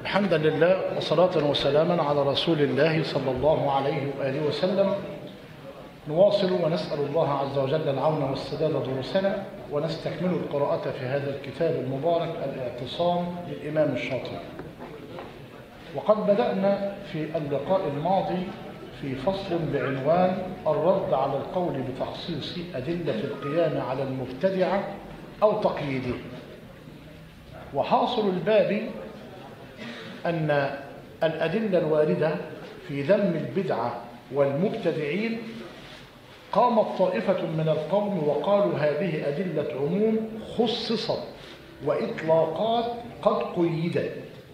حمدا لله وصلاة وسلاما على رسول الله صلى الله عليه وآله وسلم نواصل ونسأل الله عز وجل العون والسداد دروسنا ونستكمل القراءة في هذا الكتاب المبارك الاعتصام للإمام الشاطبي وقد بدأنا في اللقاء الماضي في فصل بعنوان الرد على القول بتخصيص أدلة القيام على المبتدعة أو تقييده وحاصل الباب أن الأدلة الواردة في ذم البدعة والمبتدعين قامت طائفة من القوم وقالوا هذه أدلة عموم خصصت وإطلاقات قد قيدت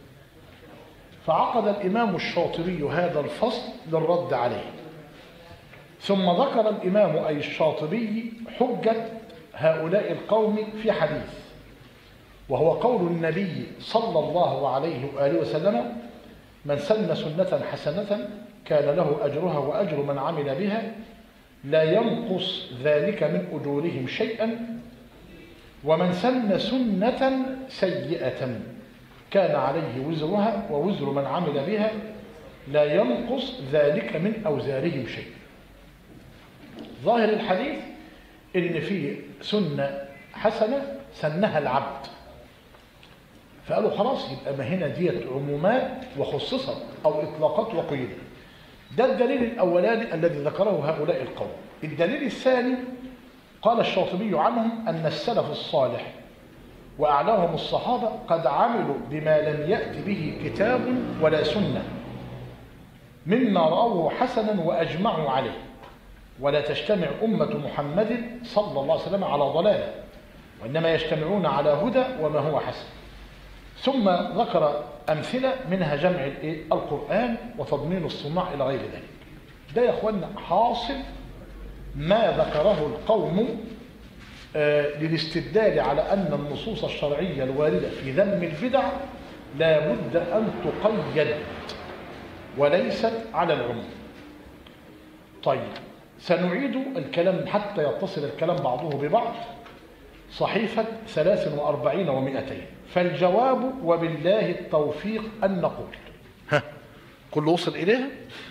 فعقد الإمام الشاطبي هذا الفصل للرد عليه ثم ذكر الإمام أي الشاطبي حجة هؤلاء القوم في حديث وهو قول النبي صلى الله عليه وآله وسلم من سن سنة حسنة كان له أجرها وأجر من عمل بها لا ينقص ذلك من أجورهم شيئا ومن سن سنة سيئة كان عليه وزرها ووزر من عمل بها لا ينقص ذلك من أوزارهم شيء ظاهر الحديث إن في سنة حسنة سنها العبد فقالوا خلاص يبقى ما هنا ديت عمومات وخصصت أو إطلاقات وقيدت ده الدليل الأولاني الذي ذكره هؤلاء القوم الدليل الثاني قال الشاطبي عنهم أن السلف الصالح وأعلاهم الصحابة قد عملوا بما لم يأت به كتاب ولا سنة مما رأوه حسنا وأجمعوا عليه ولا تجتمع أمة محمد صلى الله عليه وسلم على ضلالة وإنما يجتمعون على هدى وما هو حسن ثم ذكر أمثلة منها جمع القرآن وتضمين الصناع إلى غير ذلك ده يا أخوانا حاصل ما ذكره القوم للاستدلال على أن النصوص الشرعية الواردة في ذم البدع لا بد أن تقيد وليست على العموم طيب سنعيد الكلام حتى يتصل الكلام بعضه ببعض صحيفة 43 ومئتين فالجواب وبالله التوفيق أن نقول ها كل وصل إليها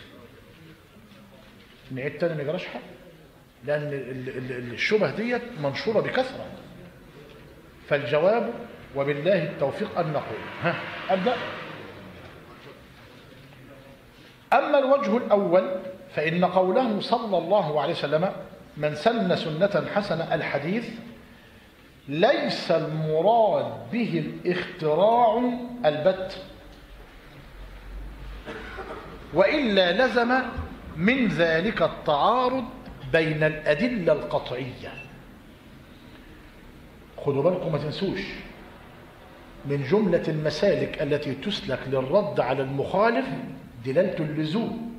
نعيد تاني ما يجراش حاجة لأن الشبه ديت منشورة بكثرة فالجواب وبالله التوفيق أن نقول ها أبدأ أما الوجه الأول فإن قوله صلى الله عليه وسلم من سن سنة حسنة الحديث ليس المراد به الاختراع البت وإلا لزم من ذلك التعارض بين الأدلة القطعية خدوا بالكم ما تنسوش من جملة المسالك التي تسلك للرد على المخالف دلالة اللزوم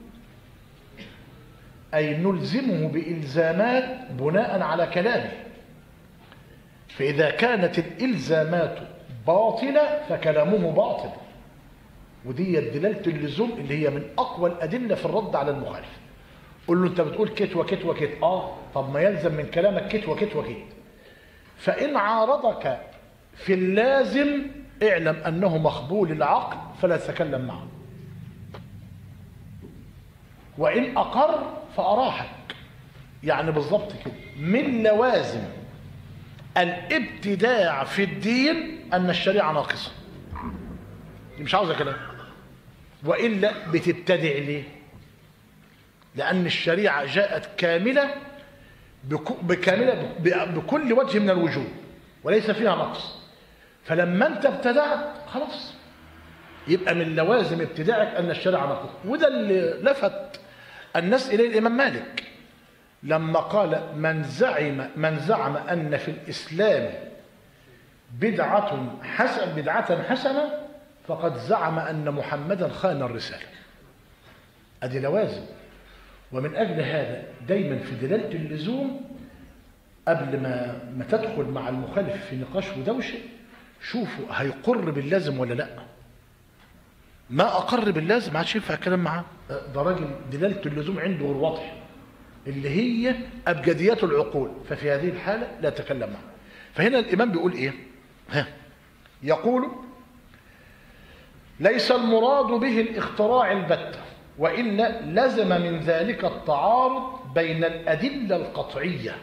أي نلزمه بإلزامات بناء على كلامه فإذا كانت الإلزامات باطلة فكلامه باطل ودي دلالة اللزوم اللي هي من أقوى الأدلة في الرد على المخالف قل له أنت بتقول كت وكت وكت آه طب ما يلزم من كلامك كت وكت وكت فإن عارضك في اللازم اعلم أنه مخبول العقل فلا تتكلم معه وإن أقر فأراحك يعني بالضبط كده من لوازم الابتداع في الدين أن الشريعة ناقصة دي مش عاوزة كلام وإلا بتبتدع ليه لأن الشريعة جاءت كاملة بكاملة بكل وجه من الوجوه وليس فيها نقص فلما أنت ابتدعت خلاص يبقى من لوازم ابتداعك أن الشريعة ناقصة وده اللي لفت الناس إليه الإمام مالك لما قال من زعم من زعم أن في الإسلام بدعة حسن بدعة حسنة فقد زعم أن محمدا خان الرسالة أدي لوازم ومن أجل هذا دايما في دلالة اللزوم قبل ما ما تدخل مع المخالف في نقاش ودوشة شوفوا هيقر باللازم ولا لا ما أقر باللازم ما عادش ينفع الكلام معاه ده راجل دلالة اللزوم عنده غير واضح اللي هي أبجديات العقول ففي هذه الحالة لا تكلم معه فهنا الإمام بيقول إيه ها يقول ليس المراد به الاختراع البتة وإلا لزم من ذلك التعارض بين الأدلة القطعية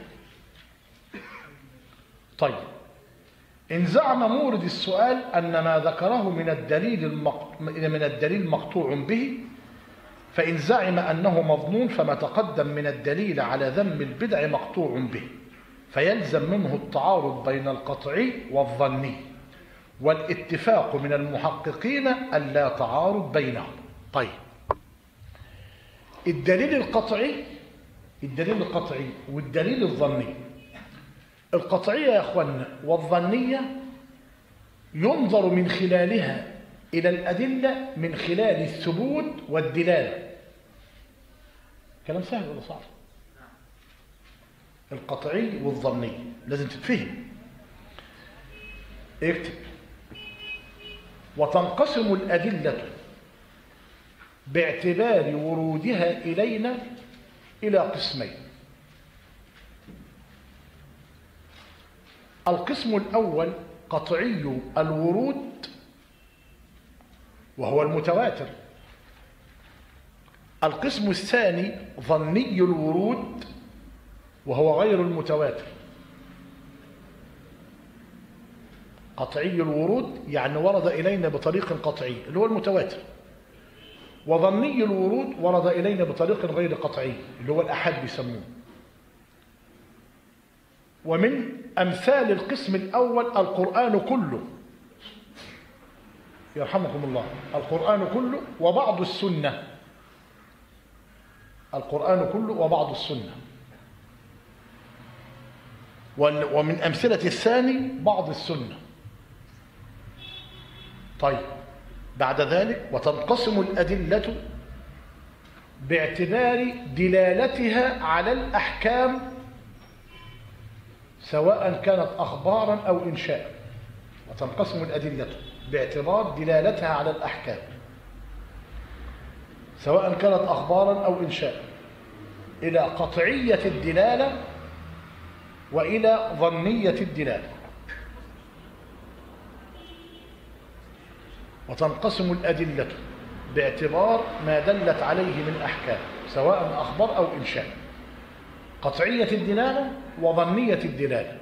طيب إن زعم مورد السؤال أن ما ذكره من الدليل المق... من الدليل مقطوع به فإن زعم أنه مظنون فما تقدم من الدليل على ذم البدع مقطوع به فيلزم منه التعارض بين القطعي والظني والاتفاق من المحققين أن لا تعارض بينهم طيب الدليل القطعي الدليل القطعي والدليل الظني القطعية يا أخوانا والظنية ينظر من خلالها إلى الأدلة من خلال الثبوت والدلالة كلام سهل ولا صعب القطعي والظني لازم تتفهم اكتب وتنقسم الأدلة باعتبار ورودها إلينا إلى قسمين القسم الأول قطعي الورود وهو المتواتر القسم الثاني ظني الورود وهو غير المتواتر قطعي الورود يعني ورد إلينا بطريق قطعي اللي هو المتواتر وظني الورود ورد إلينا بطريق غير قطعي اللي هو الأحد بيسموه ومن أمثال القسم الأول القرآن كله يرحمكم الله القرآن كله وبعض السنة القرآن كله وبعض السنة ومن أمثلة الثاني بعض السنة طيب بعد ذلك وتنقسم الأدلة باعتبار دلالتها على الأحكام سواء كانت أخبارا أو إنشاء وتنقسم الأدلة باعتبار دلالتها على الأحكام سواء كانت أخبارا أو إنشاء إلى قطعية الدلالة وإلى ظنية الدلالة وتنقسم الأدلة باعتبار ما دلت عليه من أحكام سواء أخبار أو إنشاء قطعية الدلالة وظنية الدلالة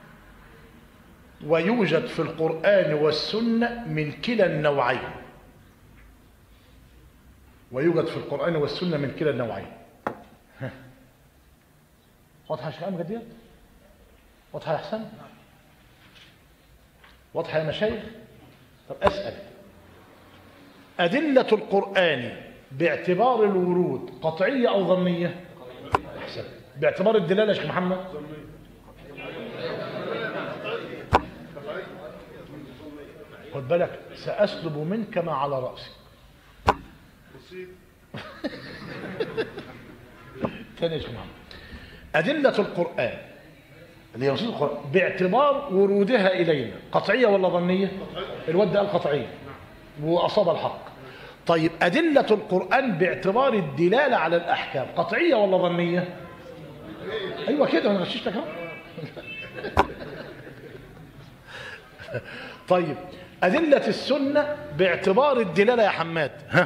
ويوجد في القرآن والسنة من كلا النوعين ويوجد في القرآن والسنة من كلا النوعين واضحة يا شيخ أمجد ديت واضحة يا حسن واضحة يا مشايخ طب أسأل أدلة القرآن باعتبار الورود قطعية أو ظنية أحسن باعتبار الدلالة يا شيخ محمد خد بالك سأسلب منك ما على رأسي ثاني يا شيخ محمد أدلة القرآن اللي هي نصوص القرآن باعتبار ورودها إلينا قطعية ولا ظنية الود قال قطعية وأصاب الحق طيب أدلة القرآن باعتبار الدلالة على الأحكام قطعية ولا ظنية أيوة كده أنا غششتك اهو طيب أدلة السنة باعتبار الدلالة يا حماد ها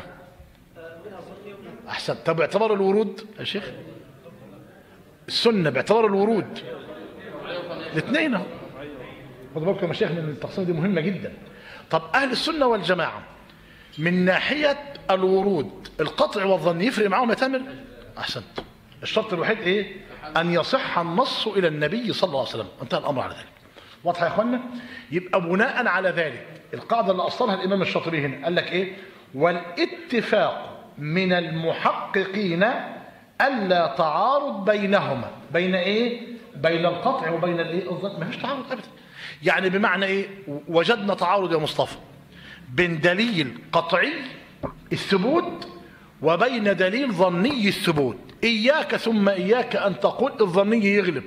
أحسن طب باعتبار الورود يا شيخ السنة باعتبار الورود الاثنين اهو خدوا بالكم يا مشايخ من التقسيم دي مهمة جدا طب أهل السنة والجماعة من ناحية الورود القطع والظن يفرق معاهم يا تامر أحسنت الشرط الوحيد إيه أن يصح النص إلى النبي صلى الله عليه وسلم انتهى الأمر على ذلك واضح يا أخوانا يبقى بناء على ذلك القاعدة اللي أصلها الإمام الشاطبي هنا قال لك إيه والاتفاق من المحققين ألا تعارض بينهما بين إيه بين القطع وبين الإيه الظن ما فيش تعارض أبدا يعني بمعنى إيه وجدنا تعارض يا مصطفى بين دليل قطعي الثبوت وبين دليل ظني الثبوت إياك ثم إياك أن تقول الظني يغلب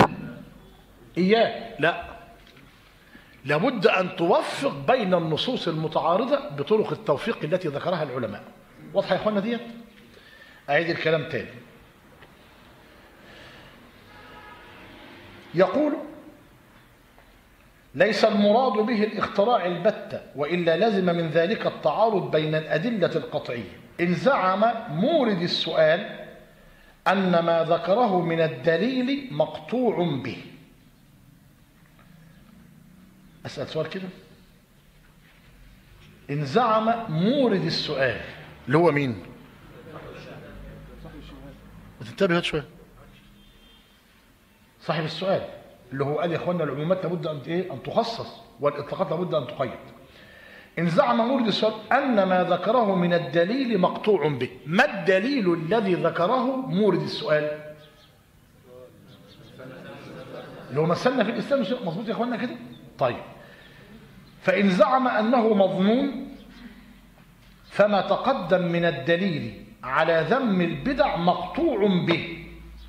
إياك لا لابد أن توفق بين النصوص المتعارضة بطرق التوفيق التي ذكرها العلماء واضحة يا أخوانا ديت أعيد الكلام تاني يقول ليس المراد به الاختراع البتة وإلا لزم من ذلك التعارض بين الأدلة القطعية إن زعم مورد السؤال أن ما ذكره من الدليل مقطوع به أسأل سؤال كده إن زعم مورد السؤال اللي هو مين تنتبه هات شوية صاحب السؤال اللي هو قال يا اخوانا العمومات لابد ان ايه ان تخصص والاطلاقات لابد ان تقيد ان زعم مورد السؤال ان ما ذكره من الدليل مقطوع به ما الدليل الذي ذكره مورد السؤال اللي هو مثلنا في الاسلام مظبوط يا اخوانا كده طيب فان زعم انه مظنون فما تقدم من الدليل على ذم البدع مقطوع به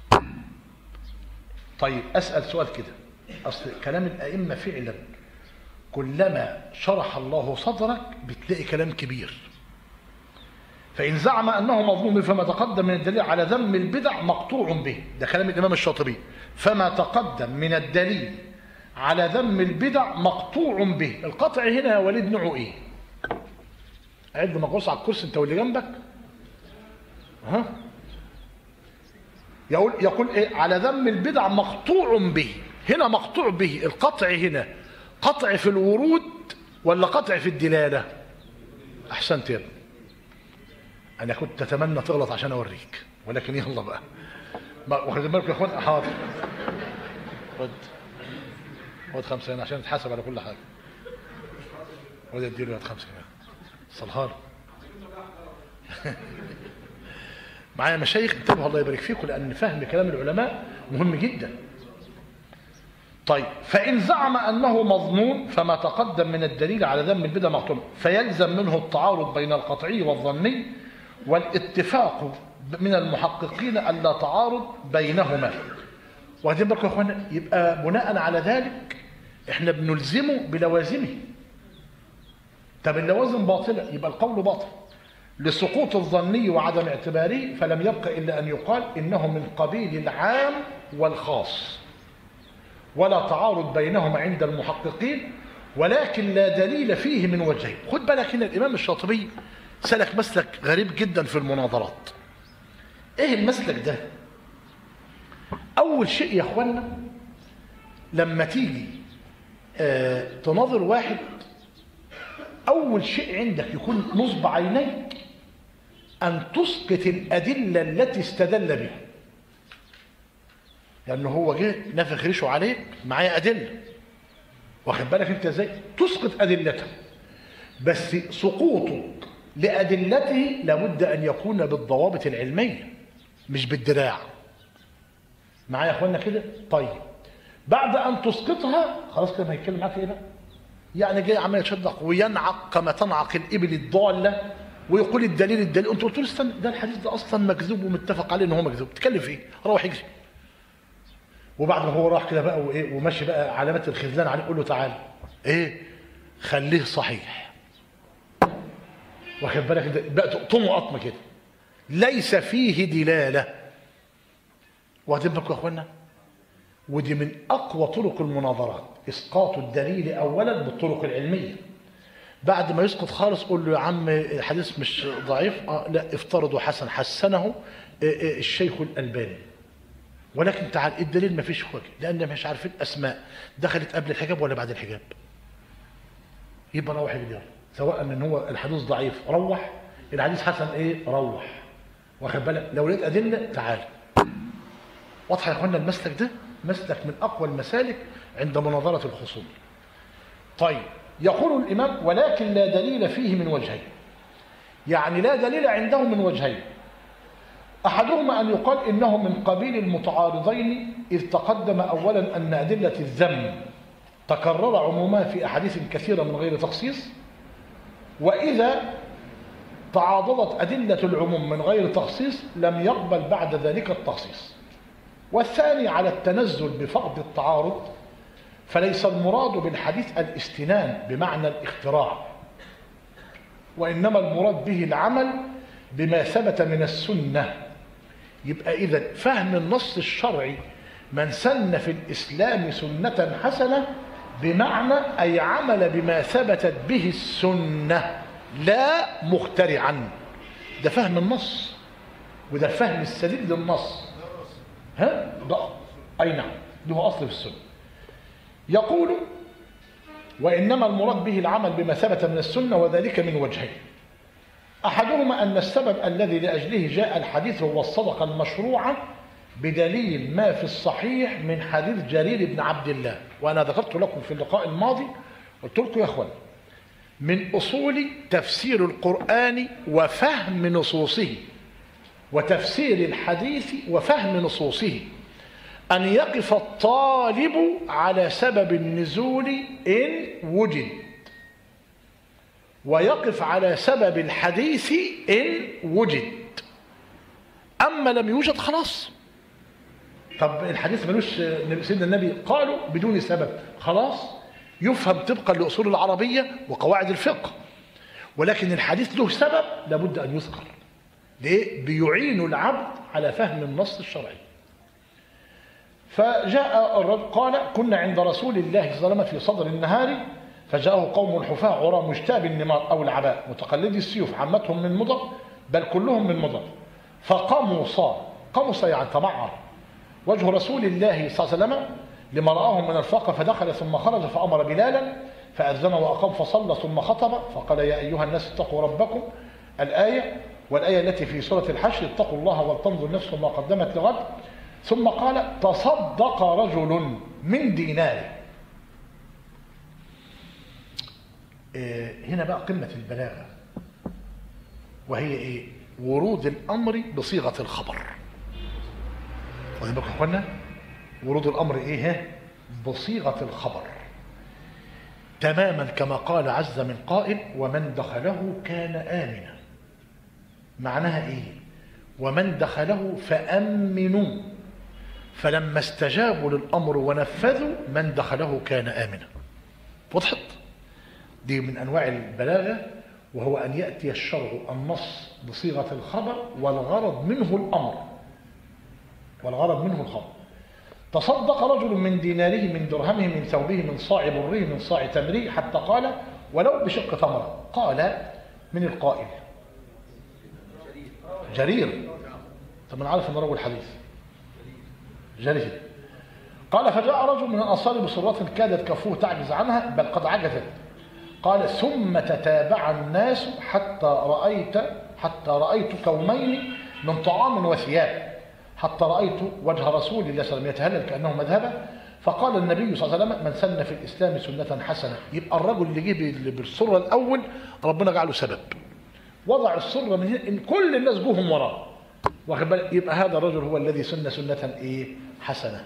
طيب أسأل سؤال كده أصل كلام الأئمة فعلا كلما شرح الله صدرك بتلاقي كلام كبير فإن زعم أنه مظلوم فما تقدم من الدليل على ذم البدع مقطوع به ده كلام الإمام الشاطبي فما تقدم من الدليل على ذم البدع مقطوع به القطع هنا يا وليد نوعه إيه عد مقص على الكرسي أنت واللي جنبك ها يقول يقول ايه على ذم البدع مقطوع به هنا مقطوع به القطع هنا قطع في الورود ولا قطع في الدلاله احسنت يا ابني انا كنت اتمنى تغلط عشان اوريك ولكن يلا بقى واخد بالك يا اخوان حاضر خد خد خمسة هنا عشان نتحاسب على كل حاجه خد اديله خمسة هنا صلها معايا مشايخ انتبهوا الله يبارك فيكم لأن فهم كلام العلماء مهم جدا طيب فإن زعم أنه مظنون فما تقدم من الدليل على ذم البدع مقطوع فيلزم منه التعارض بين القطعي والظني والاتفاق من المحققين ألا تعارض بينهما وهذين بالكم يا اخوانا يبقى بناء على ذلك احنا بنلزمه بلوازمه طب اللوازم باطلة يبقى القول باطل لسقوط الظني وعدم اعتباره فلم يبق إلا أن يقال إنه من قبيل العام والخاص ولا تعارض بينهما عند المحققين ولكن لا دليل فيه من وجهين خد بالك هنا الإمام الشاطبي سلك مسلك غريب جدا في المناظرات ايه المسلك ده اول شيء يا اخوانا لما تيجي آه تناظر واحد اول شيء عندك يكون نصب عينيك أن تسقط الأدلة التي استدل بها لأنه هو جه نفخ ريشه عليك معايا أدلة واخد بالك أنت إزاي تسقط أدلته بس سقوطك لأدلته لابد أن يكون بالضوابط العلمية مش بالدراع معايا يا أخوانا كده طيب بعد أن تسقطها خلاص كده ما هيتكلم معاك إيه بقى يعني جاي عمال يتشدق وينعق كما تنعق الإبل الضالة ويقول الدليل الدليل انت قلت له استنى ده الحديث ده اصلا مكذوب ومتفق عليه ان هو مكذوب تتكلم في ايه روح اجري وبعد ما هو راح كده بقى وايه وماشي بقى علامات الخذلان عليه قول له تعالى ايه خليه صحيح واخد بالك ده بقى تقطمه قطمه كده ليس فيه دلاله واخدين بالكم يا اخوانا ودي من اقوى طرق المناظرات اسقاط الدليل اولا بالطرق العلميه بعد ما يسقط خالص قول له يا عم الحديث مش ضعيف آه لا افترضوا حسن حسنه الشيخ الألباني ولكن تعال الدليل ما فيش وجه لأن مش عارفين أسماء دخلت قبل الحجاب ولا بعد الحجاب يبقى روح الجار سواء ان هو الحديث ضعيف روح الحديث حسن ايه روح واخد بالك لو لقيت ادله تعال واضحه يا اخوانا المسلك ده مسلك من اقوى المسالك عند مناظره الخصوم طيب يقول الإمام ولكن لا دليل فيه من وجهين يعني لا دليل عنده من وجهين أحدهما أن يقال إنه من قبيل المتعارضين إذ تقدم أولا أن أدلة الذم تكرر عموما في أحاديث كثيرة من غير تخصيص وإذا تعاضدت أدلة العموم من غير تخصيص لم يقبل بعد ذلك التخصيص والثاني على التنزل بفقد التعارض فليس المراد بالحديث الاستنان بمعنى الاختراع وإنما المراد به العمل بما ثبت من السنة يبقى إذا فهم النص الشرعي من سن في الإسلام سنة حسنة بمعنى أي عمل بما ثبتت به السنة لا مخترعا ده فهم النص وده الفهم السديد للنص ها ده أي نعم ده هو أصل في السنة يقول وإنما المراد به العمل بما ثبت من السنة وذلك من وجهين أحدهما أن السبب الذي لأجله جاء الحديث هو الصدقة المشروعة بدليل ما في الصحيح من حديث جرير بن عبد الله وأنا ذكرت لكم في اللقاء الماضي قلت لكم يا أخوان من أصول تفسير القرآن وفهم نصوصه وتفسير الحديث وفهم نصوصه أن يقف الطالب على سبب النزول إن وجد ويقف على سبب الحديث إن وجد أما لم يوجد خلاص طب الحديث ملوش سيدنا النبي قالوا بدون سبب خلاص يفهم طبقا لأصول العربية وقواعد الفقه ولكن الحديث له سبب لابد أن يذكر ليه؟ بيعين العبد على فهم النص الشرعي فجاء الرجل قال كنا عند رسول الله صلى الله عليه وسلم في صدر النهار فجاءه قوم حفاة عرى مجتاب النمار أو العباء متقلدي السيوف عمتهم من مضر بل كلهم من مضر فقمص قمص يعني تمعر وجه رسول الله صلى الله عليه وسلم لما رآهم من الفقر فدخل ثم خرج فأمر بلالا فأذن وأقام فصلى ثم خطب فقال يا أيها الناس اتقوا ربكم الآية والآية التي في سورة الحشر اتقوا الله ولتنظر نفس ما قدمت لغد ثم قال تصدق رجل من ديناره هنا بقى قمة البلاغة وهي ايه ورود الأمر بصيغة الخبر واخدين بالكم يا اخوانا ورود الأمر ايه بصيغة الخبر تماما كما قال عز من قائل ومن دخله كان آمنا معناها ايه ومن دخله فأمنوا فلما استجابوا للأمر ونفذوا من دخله كان آمنا وضحت دي من أنواع البلاغة وهو أن يأتي الشرع النص بصيغة الخبر والغرض منه الأمر والغرض منه الخبر تصدق رجل من ديناره من درهمه من ثوبه من صاع بره من صاع تمره حتى قال ولو بشق تمرة قال من القائل جرير طب انا عارف ان رجل حديث جرير قال فجاء رجل من الانصار بصرات كادت كفوه تعجز عنها بل قد عجزت قال ثم تتابع الناس حتى رأيت حتى رأيت كومين من طعام وثياب حتى رأيت وجه رسول الله صلى الله عليه وسلم يتهلل كأنه مذهبا فقال النبي صلى الله عليه وسلم من سن في الإسلام سنة حسنة يبقى الرجل اللي جه بالسرة الأول ربنا جعله سبب وضع السرة من هنا إن كل الناس جوهم وراه واخد بالك يبقى هذا الرجل هو الذي سن سنة إيه حسنة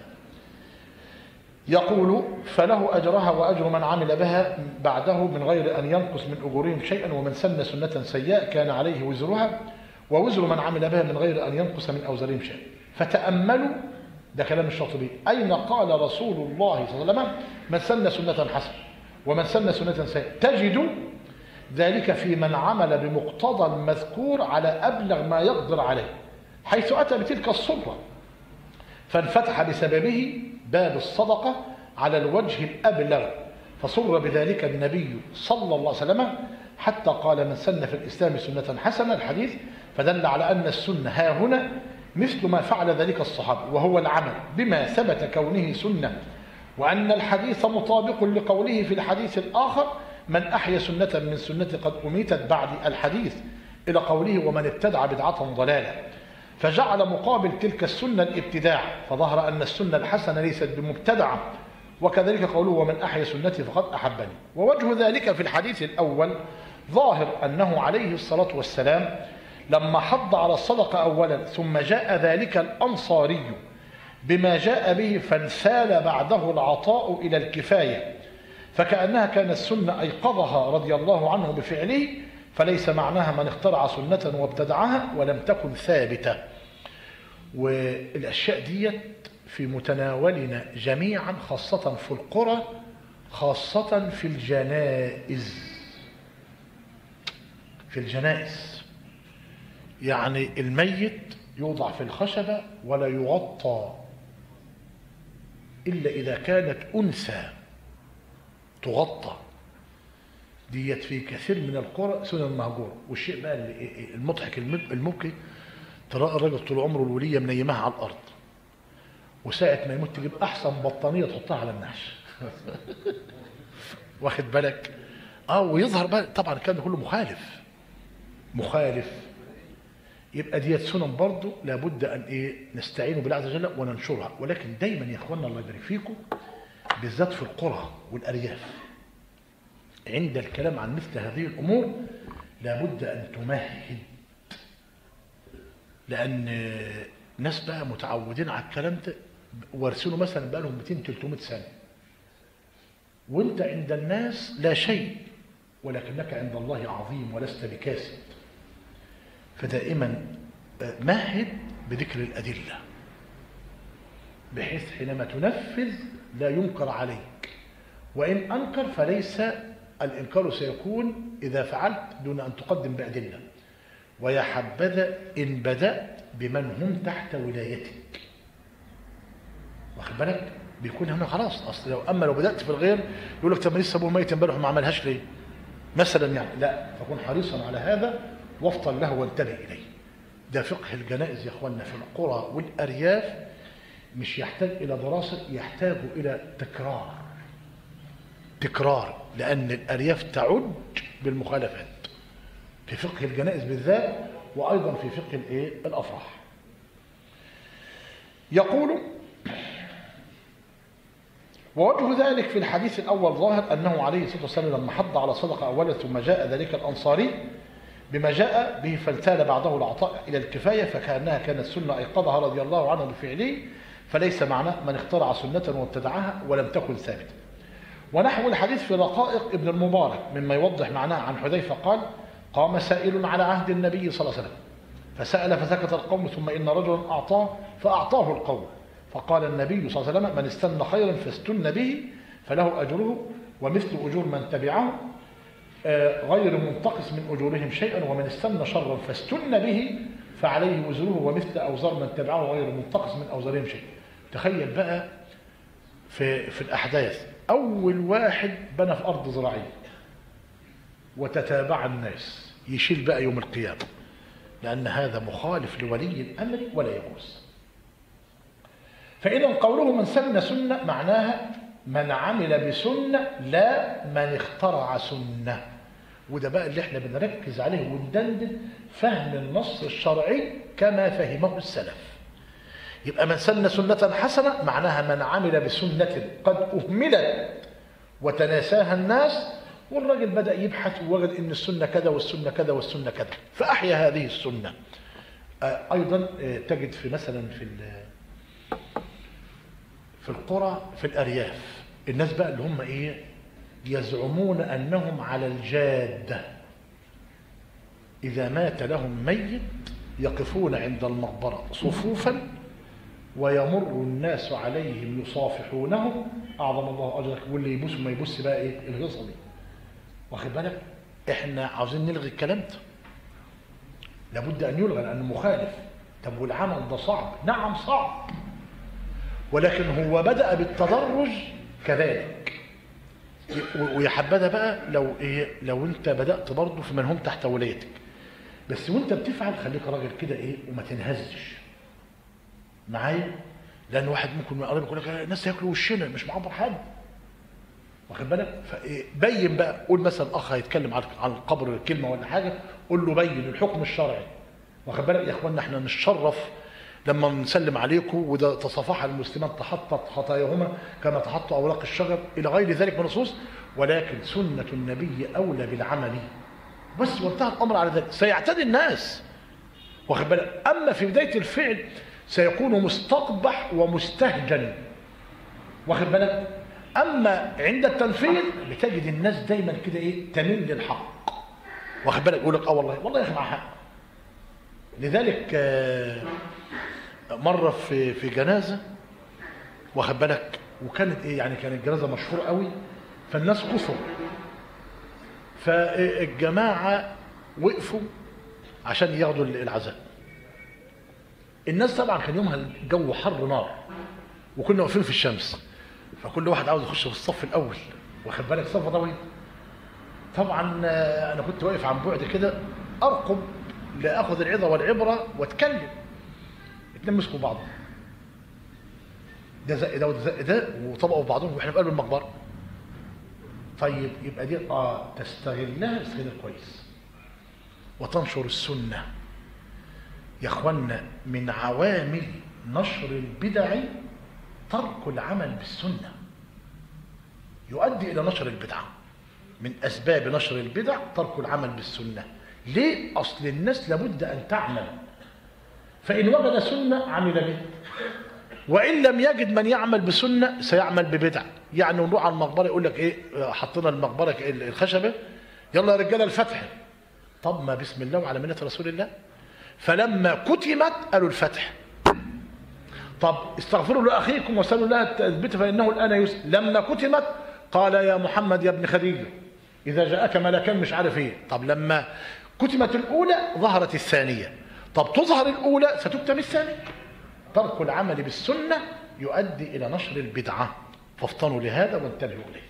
يقول فله أجرها وأجر من عمل بها بعده من غير أن ينقص من أجورهم شيئا ومن سن سنة سيئة كان عليه وزرها ووزر من عمل بها من غير أن ينقص من أوزارهم شيئا فتأملوا ده كلام الشاطبي أين قال رسول الله صلى الله عليه وسلم من سن سنة حسنة ومن سن سنة سيئة تجد ذلك في من عمل بمقتضى المذكور على أبلغ ما يقدر عليه حيث أتى بتلك الصورة فانفتح بسببه باب الصدقة على الوجه الأبلغ فصر بذلك النبي صلى الله عليه وسلم حتى قال من سن في الإسلام سنة حسنة الحديث فدل على أن السنة ها هنا مثل ما فعل ذلك الصحابة وهو العمل بما ثبت كونه سنة وأن الحديث مطابق لقوله في الحديث الآخر من أحيا سنة من سنة قد أميتت بعد الحديث إلى قوله ومن ابتدع بدعة ضلالة فجعل مقابل تلك السنة الابتداع فظهر أن السنة الحسنة ليست بمبتدعة وكذلك قوله ومن أحيا سنتي فقد أحبني ووجه ذلك في الحديث الأول ظاهر أنه عليه الصلاة والسلام لما حض على الصدقة أولا ثم جاء ذلك الأنصاري بما جاء به فانسال بعده العطاء إلى الكفاية فكأنها كانت السنة أيقظها رضي الله عنه بفعله فليس معناها من اخترع سنة وابتدعها ولم تكن ثابتة والأشياء ديت في متناولنا جميعا خاصة في القرى خاصة في الجنائز في الجنائز يعني الميت يوضع في الخشبة ولا يغطى إلا إذا كانت أنثى تغطى ديت في كثير من القرى سنن مهجورة والشيء بقى اللي- المضحك الم- المبكي ترى الراجل طول عمره الولية منيمها على الأرض وساعة ما يموت تجيب أحسن بطانية تحطها على النعش واخد بالك اه ويظهر بقى طبعا الكلام ده كله مخالف مخالف يبقى ديت سنن برضه لابد ان ايه نستعين بالله عز وجل وننشرها ولكن دايما يا اخواننا الله يبارك فيكم بالذات في القرى والارياف عند الكلام عن مثل هذه الامور لابد ان تمهد لان ناس بقى متعودين على الكلام ده وارسلوا مثلا بقى لهم 200 300 سنه وانت عند الناس لا شيء ولكنك عند الله عظيم ولست بكاسد فدائما آه، مهد بذكر الأدلة بحيث حينما تنفذ لا ينكر عليك وإن أنكر فليس الإنكار سيكون إذا فعلت دون أن تقدم بأدلة ويا حبذا إن بدأت بمن هم تحت ولايتك واخد بالك بيكون هنا خلاص اصل لو اما لو بدات في الغير يقول لك طب ما لسه ابوه ميت امبارح وما عملهاش ليه؟ مثلا يعني لا فكن حريصا على هذا وافطن له وانتبه اليه. ده فقه الجنائز يا اخواننا في القرى والارياف مش يحتاج الى دراسه يحتاج الى تكرار. تكرار لان الارياف تعج بالمخالفات. في فقه الجنائز بالذات وايضا في فقه الايه؟ الافراح. يقول ووجه ذلك في الحديث الأول ظاهر أنه عليه الصلاة والسلام لما حض على صدقة أولا ثم جاء ذلك الأنصاري بما جاء به فالتال بعده العطاء إلى الكفاية فكأنها كانت سنة أيقظها رضي الله عنه بفعله فليس معناه من اخترع سنة وابتدعها ولم تكن ثابتة ونحو الحديث في رقائق ابن المبارك مما يوضح معناه عن حذيفة قال قام سائل على عهد النبي صلى الله عليه وسلم فسأل فسكت القوم ثم إن رجلا أعطاه فأعطاه القوم فقال النبي صلى الله عليه وسلم من استنى خيرا فاستن به فله أجره ومثل أجور من تبعه آه، غير منتقص من أجورهم شيئا ومن استنى شرا فاستن به فعليه وزره ومثل أوزار من تبعه غير منتقص من أوزارهم شيئا تخيل بقى في, في الأحداث أول واحد بنى في أرض زراعية وتتابع الناس يشيل بقى يوم القيامة لأن هذا مخالف لولي الأمر ولا يجوز فإذا قوله من سن سنة معناها من عمل بسنة لا من اخترع سنة وده بقى اللي احنا بنركز عليه وندندن فهم النص الشرعي كما فهمه السلف يبقى من سن سنة حسنة معناها من عمل بسنة قد أهملت وتناساها الناس والراجل بدأ يبحث ووجد ان السنة كذا والسنة كذا والسنة كذا فأحيا هذه السنة آه، أيضا آه، تجد في مثلا في ال- في القرى في الأرياف الناس بقى اللي هم إيه يزعمون أنهم على الجادة إذا مات لهم ميت يقفون عند المقبرة صفوفا ويمر الناس عليهم يصافحونهم أعظم الله أجرك واللي يبوس ما يبوس بقى إيه الهيصة دي واخد بالك إحنا عاوزين نلغي الكلام ده لابد أن يلغى لأنه مخالف طب والعمل ده صعب نعم صعب ولكن هو بدأ بالتدرج كذلك و- ويا حبذا بقى لو ايه لو انت بدأت برضه في من هم تحت ولايتك بس وانت بتفعل خليك راجل كده ايه وما تنهزش معايا لان واحد ممكن من قرايبك يقول لك الناس هياكلوا وشنا مش معبر حد واخد بالك فايه بين بقى قول مثلا اخ هيتكلم عن عن القبر كلمه ولا حاجه قول له بين الحكم الشرعي واخد بالك يا اخوانا احنا نتشرف لما نسلم عليكم وده تصافح المسلمان تحطت خطاياهما كما تحط اوراق الشجر الى غير ذلك من النصوص ولكن سنه النبي اولى بالعمل بس وانتهى الامر على ذلك سيعتدي الناس واخد بالك اما في بدايه الفعل سيكون مستقبح ومستهجن واخد بالك اما عند التنفيذ بتجد الناس دايما كده ايه تميل للحق واخد بالك يقول لك اه والله والله يا اخي مع حق لذلك آه، مره في في جنازه واخد بالك وكانت ايه يعني كانت جنازه مشهوره قوي فالناس كثر فالجماعه وقفوا عشان ياخدوا العزاء الناس طبعا كان يومها الجو حر نار وكنا واقفين في الشمس فكل واحد عاوز يخش في الصف الاول واخد بالك صفة طويل طبعا آه، انا كنت واقف عن بعد كده ارقب لاخذ العظه والعبره واتكلم اتنين مسكوا بعض ده زق ده وده زق ده وطبقوا في بعضهم واحنا في قلب المقبره طيب يبقى دي اه تستغلها استغلال كويس وتنشر السنه يا اخوانا من عوامل نشر البدع ترك العمل بالسنه يؤدي الى نشر البدعه من اسباب نشر البدع ترك العمل بالسنه ليه اصل الناس لابد ان تعمل فان وجد سنه عمل بها وان لم يجد من يعمل بسنه سيعمل ببدع يعني نروح على المقبره يقول لك ايه حطينا المقبره الخشبه يلا يا رجاله الفتح طب ما بسم الله وعلى مله رسول الله فلما كتمت قالوا الفتح طب استغفروا لاخيكم وسالوا الله التثبيت فانه الان يسأل لما كتمت قال يا محمد يا ابن خديجه اذا جاءك ملكان مش عارف ايه طب لما كتمت الاولى ظهرت الثانيه طب تظهر الاولى ستكتم الثانيه ترك العمل بالسنه يؤدي الى نشر البدعه فافطنوا لهذا وانتبهوا اليه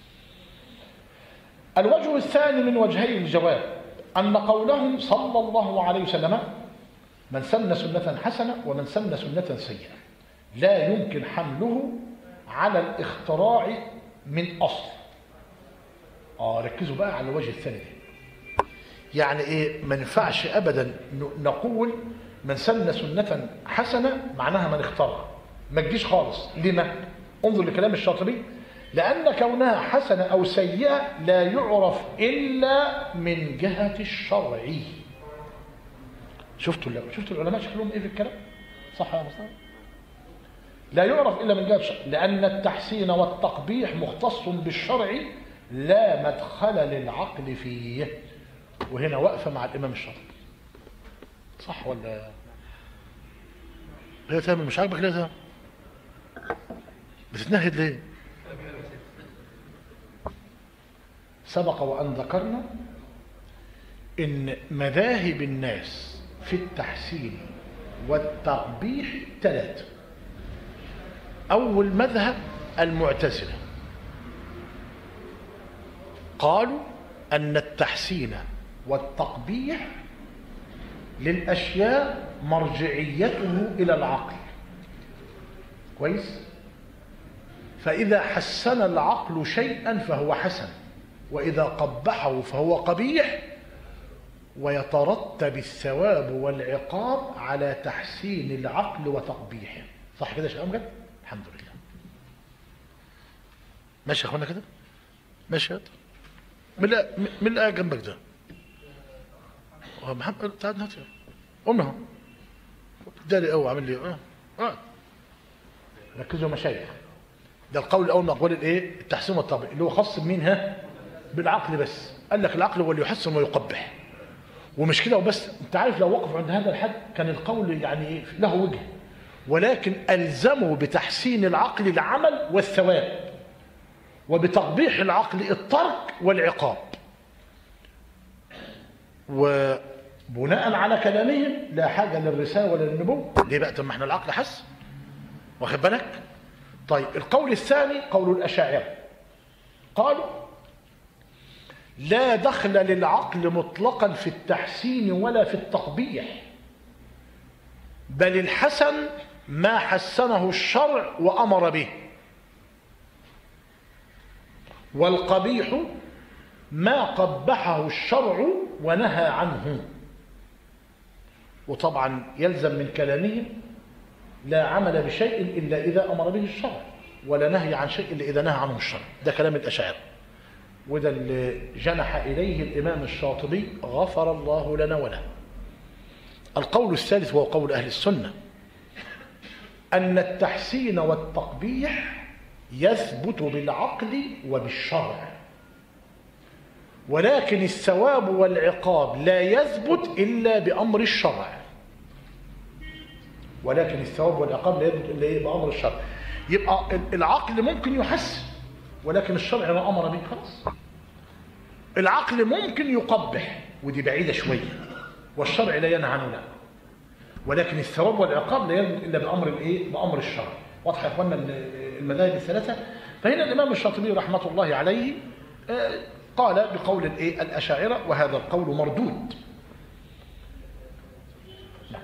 الوجه الثاني من وجهي الجواب أن قولهم صلى الله عليه وسلم من سن سنة حسنة ومن سن سنة سيئة لا يمكن حمله على الاختراع من أصل آه ركزوا بقى على الوجه الثاني ده يعني إيه ما ينفعش أبدا نقول من سن سنة حسنة معناها من اخترع ما تجيش خالص لما انظر لكلام الشاطبي لأن كونها حسنة أو سيئة لا يعرف إلا من جهة الشرع شفتوا شفتوا العلماء شكلهم إيه في الكلام صح يا مصطفى لا يعرف إلا من جهة الشرع لأن التحسين والتقبيح مختص بالشرع لا مدخل للعقل فيه وهنا واقفة مع الإمام الشرعي صح ولا لا تامر مش عاجبك لا تامر بتتنهد ليه سبق وأن ذكرنا إن مذاهب الناس في التحسين والتقبيح ثلاثة أول مذهب المعتزلة قالوا أن التحسين والتقبيح للأشياء مرجعيته إلى العقل كويس فإذا حسن العقل شيئا فهو حسن وإذا قبحه فهو قبيح ويترتب الثواب والعقاب على تحسين العقل وتقبيحه صح كده يا شيخ أمجد؟ الحمد لله ماشي يا اخوانا كده ماشي هات من لا من الآية جنبك ده محمد تعال هات قمنا داري قوي عامل لي اه اه ركزوا مشايخ ده القول الاول من اقوال الايه التحسين والتطبيق اللي هو خاص بمين ها بالعقل بس قال لك العقل هو اللي يحسن ويقبح ومش كده وبس انت عارف لو وقف عند هذا الحد كان القول يعني ايه له وجه ولكن الزموا بتحسين العقل العمل والثواب وبتقبيح العقل الترك والعقاب وبناء على كلامهم لا حاجه للرساله ولا للنبوه ليه بقى طب ما احنا العقل حس واخد بالك طيب القول الثاني قول الاشاعره قالوا لا دخل للعقل مطلقا في التحسين ولا في التقبيح بل الحسن ما حسنه الشرع وامر به والقبيح ما قبحه الشرع ونهى عنه وطبعا يلزم من كلامهم لا عمل بشيء الا اذا امر به الشرع ولا نهي عن شيء الا اذا نهى عنه الشرع ده كلام الاشاعره وده اللي جنح إليه الإمام الشاطبي غفر الله لنا وله القول الثالث وهو قول أهل السنة أن التحسين والتقبيح يثبت بالعقل وبالشرع ولكن الثواب والعقاب لا يثبت إلا بأمر الشرع ولكن الثواب والعقاب لا يثبت إلا بأمر الشرع يبقى العقل ممكن يحسن ولكن الشرع ما امر به خلاص العقل ممكن يقبح ودي بعيده شويه والشرع لا ينهى عنه لا ولكن الثواب والعقاب لا يثبت الا بامر الايه بامر الشرع واضحه يا اخوانا المذاهب الثلاثه فهنا الإمام الشاطبي رحمة الله عليه آه، قال بقول الإيه الأشاعرة وهذا القول مردود نعم.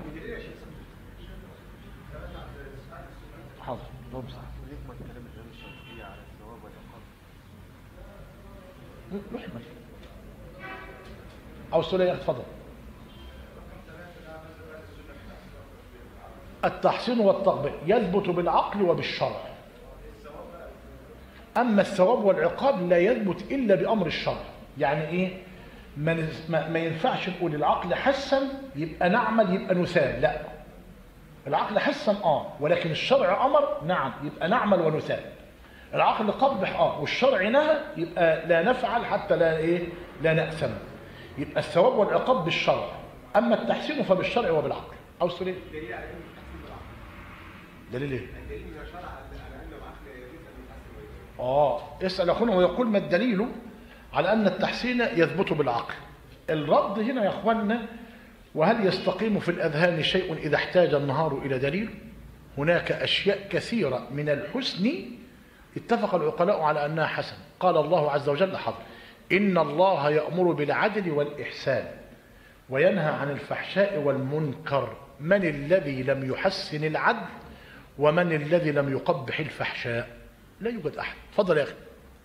حاضر يكمل كلام الإمام الشافعي على الثواب والعقاب يحمل أو سلية اتفضل التحسين والتطبيق يثبت بالعقل وبالشرع أما الثواب والعقاب لا يثبت إلا بأمر الشرع يعني إيه ما, نز- ما ما ينفعش نقول العقل حسن يبقى نعمل يبقى نثاب لا العقل حسن اه ولكن الشرع امر نعم يبقى نعمل ونثاب العقل قبح اه والشرع نهى يبقى لا نفعل حتى لا ايه لا نأثم يبقى الثواب والعقاب بالشرع اما التحسين فبالشرع وبالعقل او سليم دليل ايه اه اسال اخونا ويقول ما الدليل على ان التحسين يثبت بالعقل الرد هنا يا اخواننا وهل يستقيم في الاذهان شيء اذا احتاج النهار الى دليل هناك اشياء كثيره من الحسن اتفق العقلاء على انها حسن قال الله عز وجل حظ ان الله يامر بالعدل والاحسان وينهى عن الفحشاء والمنكر من الذي لم يحسن العدل ومن الذي لم يقبح الفحشاء لا يوجد احد تفضل يا اخي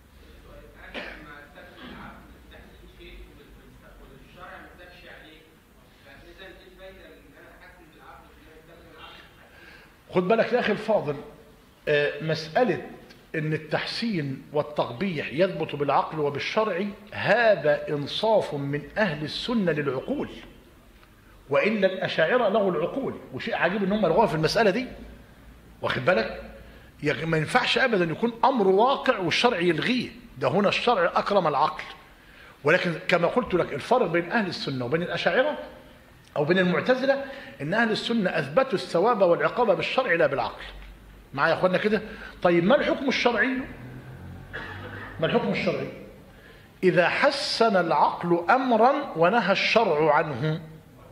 خد بالك يا اخي الفاضل آه، مسألة ان التحسين والتقبيح يثبت بالعقل وبالشرع هذا انصاف من اهل السنة للعقول وإلا الأشاعرة لغوا العقول وشيء عجيب ان هم لغوها في المسألة دي واخد بالك يعني ما ينفعش ابدا يكون امر واقع والشرع يلغيه ده هنا الشرع اكرم العقل ولكن كما قلت لك الفرق بين اهل السنه وبين الاشاعره او بين المعتزله ان اهل السنه اثبتوا الثواب والعقاب بالشرع لا بالعقل معايا يا اخوانا كده طيب ما الحكم الشرعي ما الحكم الشرعي اذا حسن العقل امرا ونهى الشرع عنه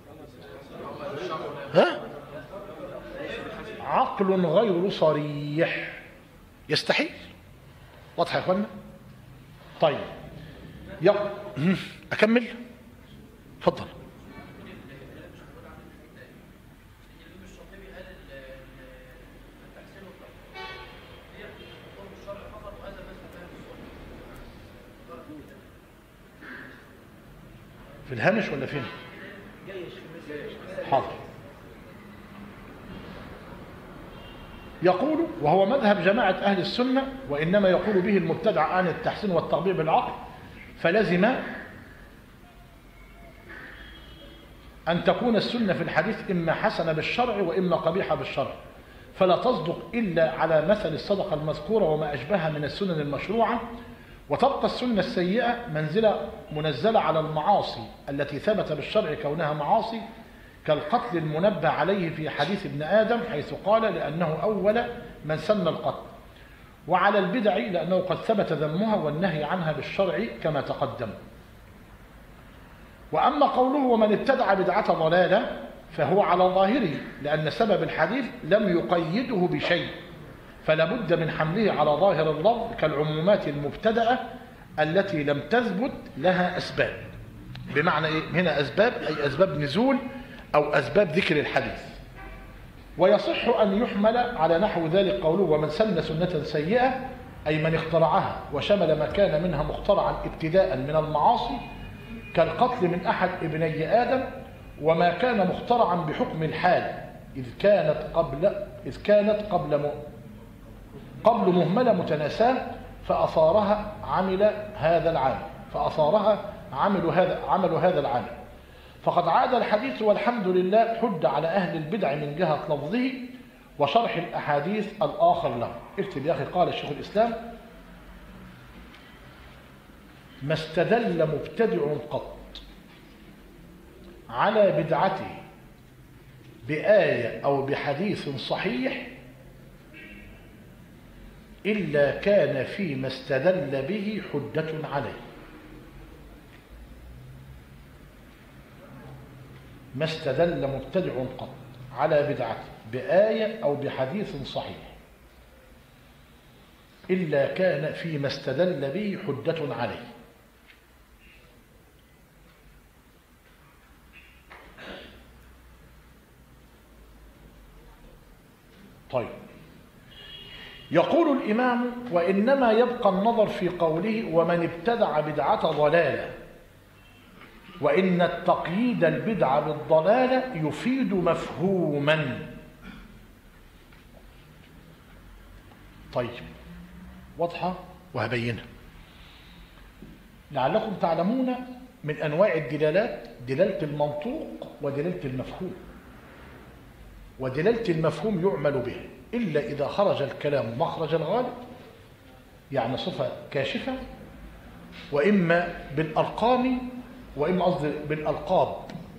ها عقل غير صريح يستحيل واضح يا اخوانا طيب يلا هم، اكمل اتفضل في الهامش ولا فين حاضر يقول وهو مذهب جماعة أهل السنة وإنما يقول به المبتدع عن التحسين والتربية بالعقل فلزم أن تكون السنة في الحديث إما حسنة بالشرع وإما قبيحة بالشرع فلا تصدق إلا على مثل الصدقة المذكورة وما أشبهها من السنن المشروعة وتبقى السنة السيئة منزلة منزلة على المعاصي التي ثبت بالشرع كونها معاصي كالقتل المنبه عليه في حديث ابن آدم حيث قال لأنه أول من سن القتل وعلى البدع لأنه قد ثبت ذمها والنهي عنها بالشرع كما تقدم وأما قوله ومن ابتدع بدعة ضلالة فهو على ظاهره لأن سبب الحديث لم يقيده بشيء فلا بد من حمله على ظاهر اللفظ كالعمومات المبتدأة التي لم تثبت لها أسباب بمعنى إيه؟ هنا أسباب أي أسباب نزول أو أسباب ذكر الحديث ويصح أن يحمل على نحو ذلك قوله ومن سن سنة سيئة أي من اخترعها وشمل ما كان منها مخترعا ابتداء من المعاصي كالقتل من أحد ابني آدم وما كان مخترعا بحكم الحال إذ كانت قبل إذ كانت قبل م... قبل مهملة متناساة فأثارها عمل هذا العامل فأثارها عمل هذا عمل هذا العامل فقد عاد الحديث والحمد لله حد على أهل البدع من جهة لفظه وشرح الأحاديث الآخر له اكتب يا أخي قال الشيخ الإسلام ما استدل مبتدع قط على بدعته بآية أو بحديث صحيح إلا كان فيما استدل به حجة عليه ما استدل مبتدع قط على بدعته بآية أو بحديث صحيح إلا كان فيما استدل به حجة عليه طيب يقول الإمام وإنما يبقى النظر في قوله ومن ابتدع بدعة ضلالة وإن التقييد البدعة بالضلالة يفيد مفهوما طيب واضحة وهبينها لعلكم تعلمون من أنواع الدلالات دلالة المنطوق ودلالة المفهوم ودلالة المفهوم يعمل به إلا إذا خرج الكلام مخرج الغالب يعني صفة كاشفة وإما بالأرقام وإما قصدي بالألقاب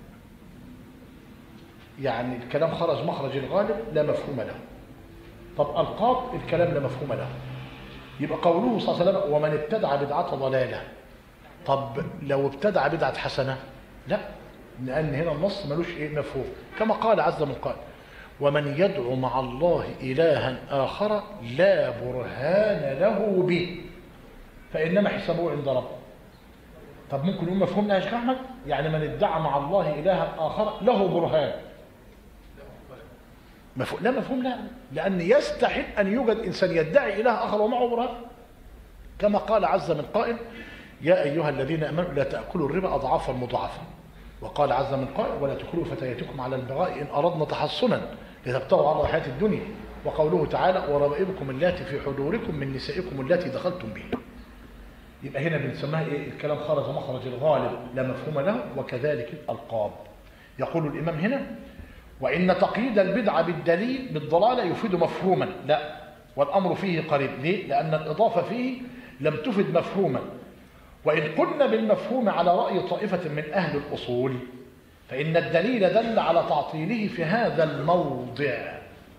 يعني الكلام خرج مخرج الغالب لا مفهوم له طب ألقاب الكلام لا مفهوم له يبقى قوله صلى الله عليه وسلم ومن ابتدع بدعة ضلالة طب لو ابتدع بدعة حسنة لا لأن هنا النص ملوش إيه مفهوم كما قال عز من قال ومن يدعو مع الله إلها آخر لا برهان له به فإنما حسابه عند ربه طب ممكن نقول مفهوم ده يا شيخ أحمد يعني من ادعى مع الله إلها آخر له برهان مفهوم لا مفهوم لا لأن يستحيل أن يوجد إنسان يدعي إله آخر ومعه برهان كما قال عز من قائل يا أيها الذين أمنوا لا تأكلوا الربا أضعافا مضاعفة وقال عز من قائل ولا تكلوا فتياتكم على البغاء إن أردنا تحصنا لتبتغوا عرض الحياة الدنيا وقوله تعالى وربائبكم اللاتي في حضوركم من نسائكم اللاتي دخلتم بهن يبقى هنا بنسميها ايه الكلام خرج مخرج الغالب لا مفهوم له وكذلك الألقاب يقول الإمام هنا وإن تقييد البدعة بالدليل بالضلالة يفيد مفهوما لا والأمر فيه قريب ليه؟ لأن الإضافة فيه لم تفد مفهوما وإن قلنا بالمفهوم على رأي طائفة من أهل الأصول فإن الدليل دل على تعطيله في هذا الموضع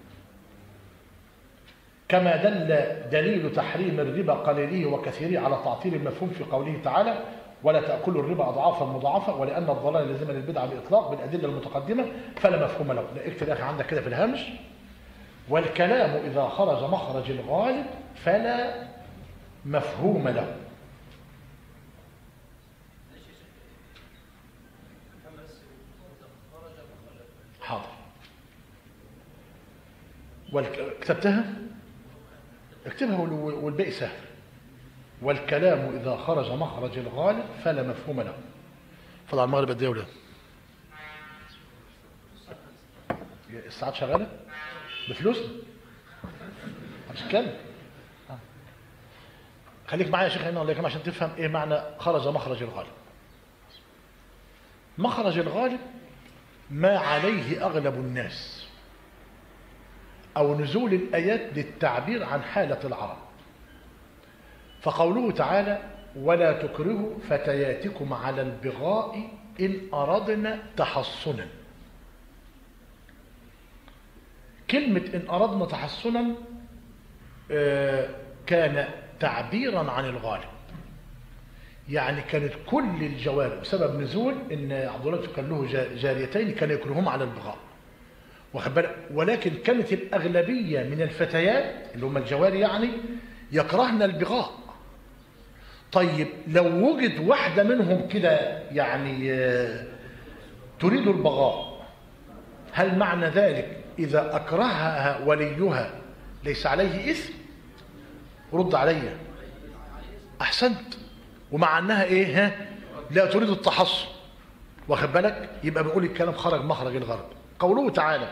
كما دل دليل تحريم الربا قليله وكثيره على تعطيل المفهوم في قوله تعالى ولا تأكلوا الربا أضعافا مضاعفة ولأن الضلال لازم للبدعة بإطلاق بالأدلة المتقدمة فلا مفهوم له لا اكتب أخي عندك كده في الهامش والكلام إذا خرج مخرج الغالب فلا مفهوم له حاضر والك... كتبتها اكتبها وال- والباقي سهل والكلام إذا خرج مخرج الغالب فلا مفهوم له فضل المغرب قد ايه يا ولاد؟ الساعات شغالة بفلوس هتتكلم آه. خليك معايا يا شيخ هنا الله يكرمك عشان تفهم ايه معنى خرج مخرج الغالب مخرج الغالب ما عليه أغلب الناس أو نزول الآيات للتعبير عن حالة العرب فقوله تعالى ولا تكرهوا فتياتكم على البغاء إن أردنا تحصنا كلمة إن أردنا تحصنا آه، كان تعبيرا عن الغالب يعني كانت كل الجوارح بسبب نزول ان عبد الله كان له جا- جاريتين كان يكرههم على البغاء واخد بالك؟ ولكن كانت الاغلبيه من الفتيات اللي هم الجواري يعني يكرهن البغاء طيب لو وجد واحده منهم كده يعني آه، تريد البغاء هل معنى ذلك اذا اكرهها وليها ليس عليه اثم رد عليّ احسنت ومع انها ايه ها لا تريد التحصن واخد بالك يبقى بنقول الكلام خرج مخرج الغرب قوله تعالى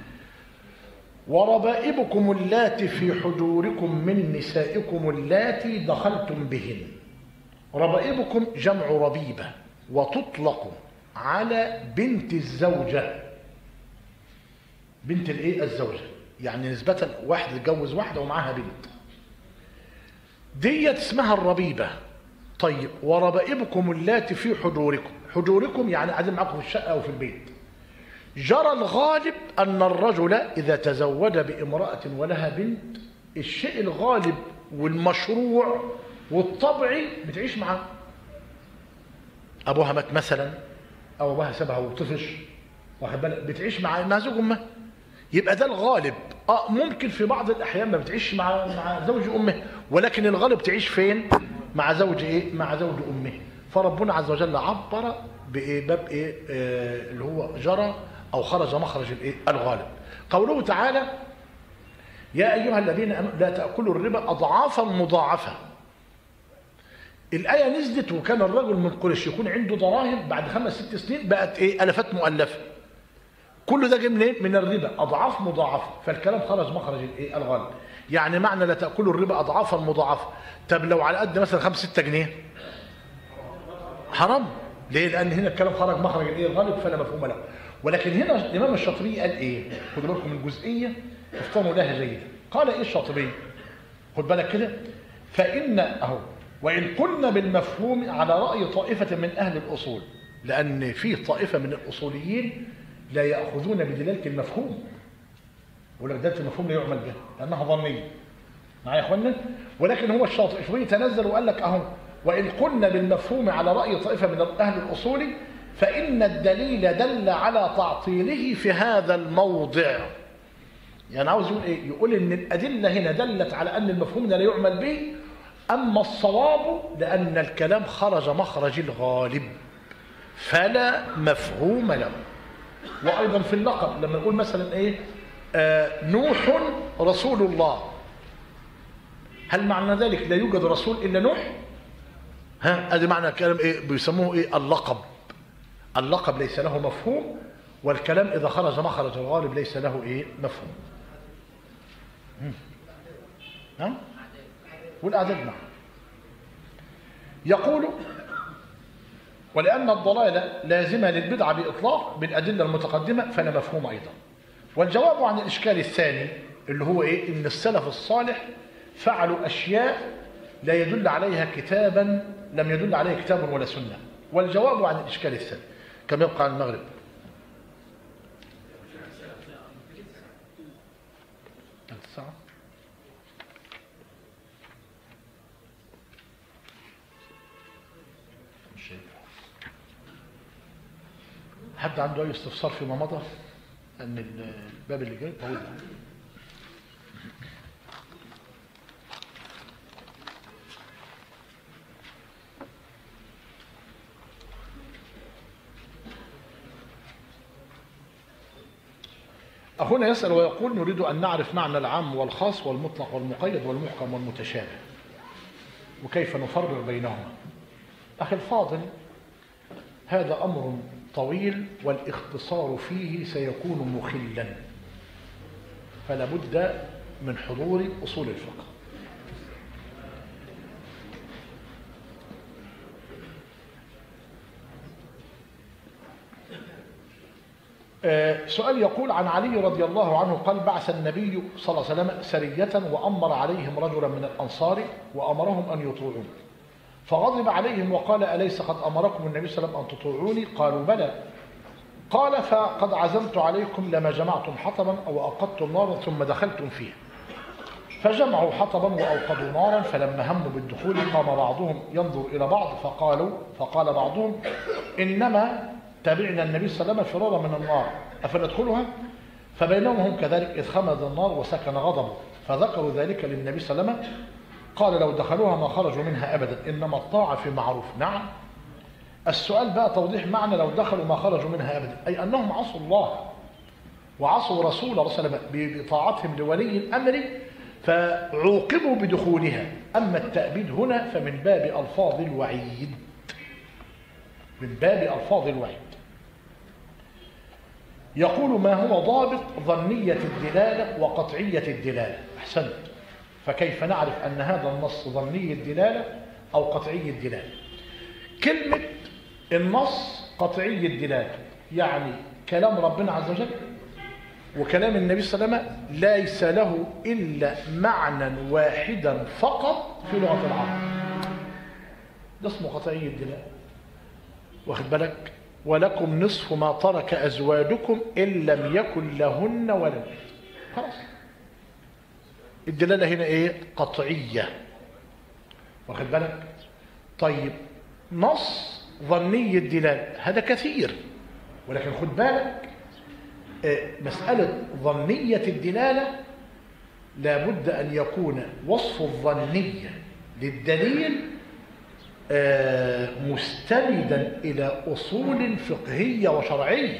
وربائبكم اللاتي في حجوركم من نسائكم اللاتي دخلتم بهن ربائبكم جمع ربيبة وتطلق على بنت الزوجة بنت الايه الزوجة يعني نسبة واحد اتجوز واحدة ومعاها بنت ديت اسمها الربيبة طيب وربائبكم اللاتي في حجوركم حجوركم يعني قاعدين معاكم في الشقة أو في البيت جرى الغالب أن الرجل إذا تزوج بامرأة ولها بنت الشيء الغالب والمشروع والطبيعي بتعيش معاه أبوها مات مثلا أو أبوها سابها وطفش واخد بالك بتعيش مع مع زوج أمها يبقى ده الغالب اه ممكن في بعض الاحيان ما بتعيش مع مع زوج امه ولكن الغالب تعيش فين مع زوج ايه مع زوج امه فربنا عز وجل عبر بايه باب ايه آه اللي هو جرى او خرج مخرج الايه الغالب قوله تعالى يا ايها الذين امنوا لا تاكلوا الربا اضعافا مضاعفه الآية نزلت وكان الرجل من قريش يكون عنده دراهم بعد خمس ست سنين بقت إيه ألفات مؤلفة كل ده جه منين؟ من الربا أضعاف مضاعفة فالكلام خرج مخرج الإيه الغالب يعني معنى لا تأكلوا الربا أضعافا مضاعفة طب لو على قد مثلا 5 6 جنيه حرام ليه؟ لأن هنا الكلام خرج مخرج الإيه الغالب فلا مفهوم له ولكن هنا الإمام الشاطبي قال إيه؟ خدوا بالكم من الجزئية افهموا لها جيدا قال إيه الشاطبي؟ خد بالك كده فإن أهو وإن قلنا بالمفهوم على رأي طائفة من أهل الأصول لأن فيه طائفة من الأصوليين لا يأخذون بدلالة المفهوم ولا دلالة المفهوم لا يعمل به لأنها ظنية معايا يا إخوانا ولكن هو الشاطئ شوية تنزل وقال لك أهو وإن قلنا بالمفهوم على رأي طائفة من أهل الأصول فإن الدليل دل على تعطيله في هذا الموضع يعني عاوز يقول إيه يقول إن الأدلة هنا دلت على أن المفهوم لا يعمل به أما الصواب لأن الكلام خرج مخرج الغالب فلا مفهوم له وأيضا في اللقب لما نقول مثلا إيه آه نوح رسول الله هل معنى ذلك لا يوجد رسول إلا نوح ها ادي معنى الكلام ايه بيسموه ايه اللقب اللقب ليس له مفهوم والكلام اذا خرج مخرج الغالب ليس له ايه مفهوم نعم والأعداد معا يقول ولأن الضلالة لازمة للبدعة بإطلاق بالأدلة المتقدمة فلا مفهوم أيضا والجواب عن الإشكال الثاني اللي هو إيه إن السلف الصالح فعلوا أشياء لا يدل عليها كتابا لم يدل عليها كتاب ولا سنة والجواب عن الإشكال الثاني كم يبقى عن المغرب الساعة حد عنده اي استفسار فيما مضى ان الباب اللي جاي طويل هنا يسأل ويقول نريد أن نعرف معنى العام والخاص والمطلق والمقيد والمحكم والمتشابه وكيف نفرق بينهما أخي الفاضل هذا أمر طويل والاختصار فيه سيكون مخلا فلا بد من حضور أصول الفقه آه سؤال يقول عن علي رضي الله عنه قال بعث النبي صلى الله عليه وسلم سرية وأمر عليهم رجلا من الأنصار وأمرهم أن يطيعون فغضب عليهم وقال أليس قد أمركم النبي صلى الله عليه وسلم أن تطيعوني قالوا بلى قال فقد عزمت عليكم لما جمعتم حطبا أو أوقدتم نارا ثم دخلتم فيه فجمعوا حطبا وأوقدوا نارا فلما هموا بالدخول قام بعضهم ينظر إلى بعض فقالوا فقال بعضهم إنما تابعنا النبي صلى الله عليه وسلم فرارا من النار أفندخلها فبينهم هم كذلك إذ خمد النار وسكن غضبه فذكروا ذلك للنبي صلى الله عليه وسلم قال لو دخلوها ما خرجوا منها أبدا إنما الطاعة في معروف نعم السؤال بقى توضيح معنى لو دخلوا ما خرجوا منها أبدا أي أنهم عصوا الله وعصوا رسول الله صلى الله عليه وسلم بطاعتهم لولي الأمر فعوقبوا بدخولها أما التأبيد هنا فمن باب ألفاظ الوعيد من باب ألفاظ الوعيد يقول ما هو ضابط ظنية الدلالة وقطعية الدلالة أحسنت فكيف نعرف أن هذا النص ظني الدلالة أو قطعي الدلالة كلمة النص قطعي الدلالة يعني كلام ربنا عز وجل وكلام النبي صلى الله عليه وسلم ليس له إلا معنى واحدا فقط في لغة العرب ده اسمه قطعي الدلالة واخد بالك ولكم نصف ما ترك أزواجكم إن لم يكن لهن ولد خلاص الدلالة هنا ايه قطعية واخد بالك طيب نص ظني الدلالة هذا كثير ولكن خد بالك آه، مسألة ظنية الدلالة لابد أن يكون وصف الظنية للدليل آه، مستندا إلى أصول فقهية وشرعية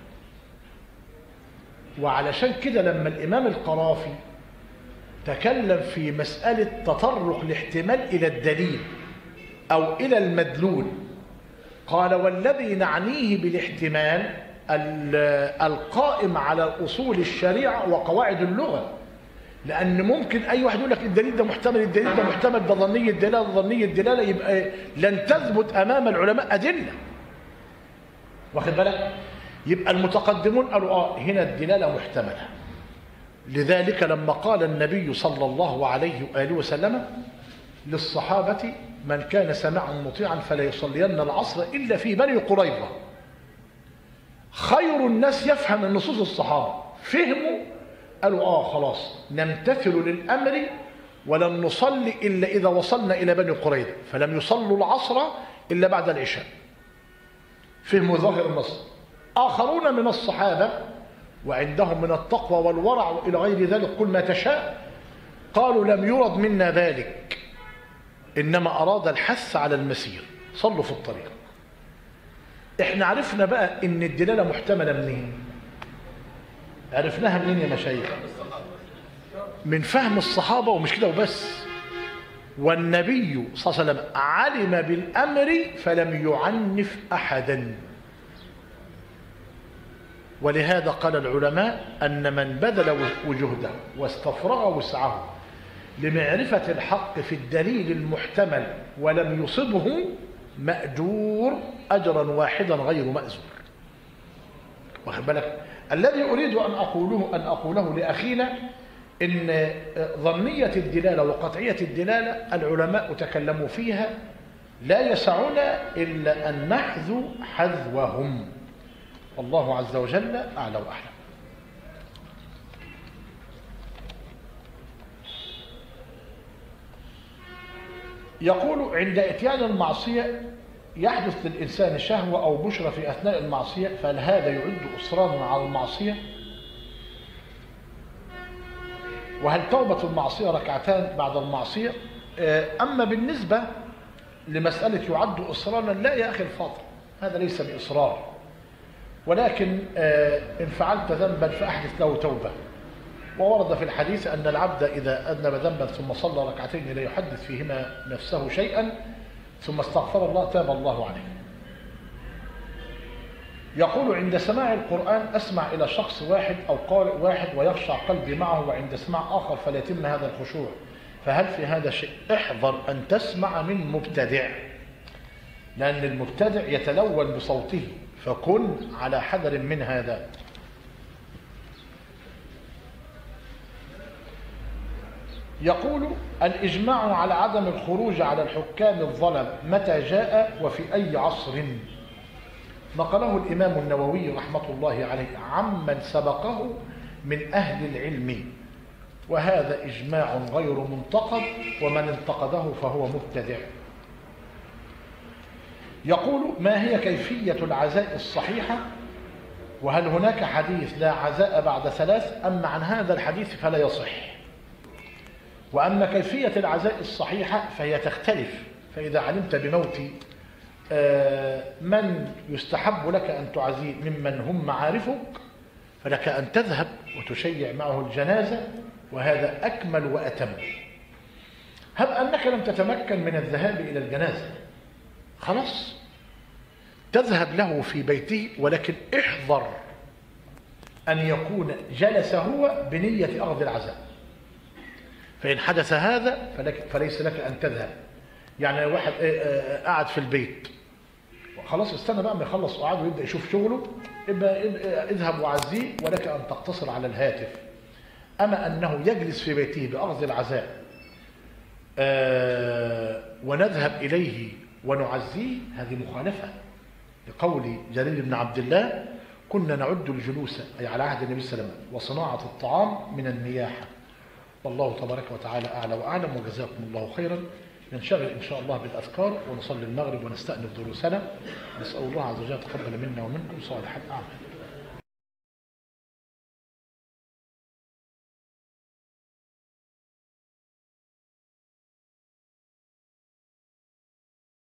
وعلشان كده لما الإمام القرافي تكلم في مسألة تطرق الاحتمال إلى الدليل أو إلى المدلول قال والذي نعنيه بالاحتمال ال- القائم على أصول الشريعة وقواعد اللغة لأن ممكن أي واحد يقول لك الدليل ده محتمل الدليل ده محتمل ده ظنية الدلالة ظنية الدلالة يبقى لن تثبت أمام العلماء أدلة واخد بالك يبقى المتقدمون قالوا آه هنا الدلالة محتملة لذلك لما قال النبي صلى الله عليه وآله وسلم للصحابة من كان سمعا مطيعا فلا يصلين العصر إلا في بني قريظة خير الناس يفهم النصوص الصحابة فهموا قالوا آه خلاص نمتثل للأمر ولن نصلي إلا إذا وصلنا إلى بني قريظة فلم يصلوا العصر إلا بعد العشاء فهموا ظاهر النص آخرون من الصحابة وعندهم من التقوى والورع وإلى غير ذلك كل ما تشاء قالوا لم يرد منا ذلك إنما أراد الحث على المسير صلوا في الطريق احنا عرفنا بقى ان الدلالة محتملة منين عرفناها منين يا مشايخ من فهم الصحابة ومش كده وبس والنبي صلى الله عليه وسلم علم بالأمر فلم يعنف أحدا ولهذا قال العلماء أن من بذل وجهده واستفرغ وسعه لمعرفة الحق في الدليل المحتمل ولم يصبه مأجور أجرا واحدا غير مأزور واخد بالك الذي أريد أن أقوله أن أقوله لأخينا إن ظنية الدلالة وقطعية الدلالة العلماء تكلموا فيها لا يسعنا إلا أن نحذو حذوهم والله عز وجل أعلى وأعلم يقول عند اتيان المعصية يحدث للإنسان شهوة أو بشرة في أثناء المعصية فهل هذا يعد إصرارا على المعصية وهل توبة المعصية ركعتان بعد المعصية أما بالنسبة لمسألة يعد إصرارا لا يا أخي الفاضل هذا ليس بإصرار ولكن إن فعلت ذنبا فأحدث له توبة وورد في الحديث أن العبد إذا أذنب ذنبا ثم صلى ركعتين لا يحدث فيهما نفسه شيئا ثم استغفر الله تاب الله عليه يقول عند سماع القرآن أسمع إلى شخص واحد أو قارئ واحد ويخشع قلبي معه وعند سماع آخر فلا يتم هذا الخشوع فهل في هذا شيء احذر أن تسمع من مبتدع لأن المبتدع يتلون بصوته فكن على حذر من هذا يقول الإجماع على عدم الخروج على الحكام الظلم متى جاء وفي أي عصر نقله الإمام النووي رحمة الله عليه عمن سبقه من أهل العلم وهذا إجماع غير منتقد ومن انتقده فهو مبتدع يقول ما هي كيفية العزاء الصحيحة وهل هناك حديث لا عزاء بعد ثلاث أما عن هذا الحديث فلا يصح وأما كيفية العزاء الصحيحة فهي تختلف فإذا علمت بموت من يستحب لك أن تعزيه ممن هم معارفك فلك أن تذهب وتشيع معه الجنازة وهذا أكمل وأتم هب أنك لم تتمكن من الذهاب إلى الجنازة خلاص تذهب له في بيته ولكن احذر أن يكون جلس هو بنية أخذ العزاء فإن حدث هذا فلك فليس لك أن تذهب يعني واحد قاعد في البيت خلاص استنى بقى ما يخلص قعده ويبدأ يشوف شغله يبقى اذهب وعزيه ولك أن تقتصر على الهاتف أما أنه يجلس في بيته بأخذ العزاء ونذهب إليه ونعزيه هذه مخالفة لقول جليل بن عبد الله كنا نعد الجلوس أي على عهد النبي صلى الله عليه وسلم وصناعة الطعام من النياحة والله تبارك وتعالى أعلى وأعلم وجزاكم الله خيرا ننشغل إن شاء الله بالأذكار ونصلي المغرب ونستأنف دروسنا نسأل الله عز وجل تقبل منا ومنكم صالح الأعمال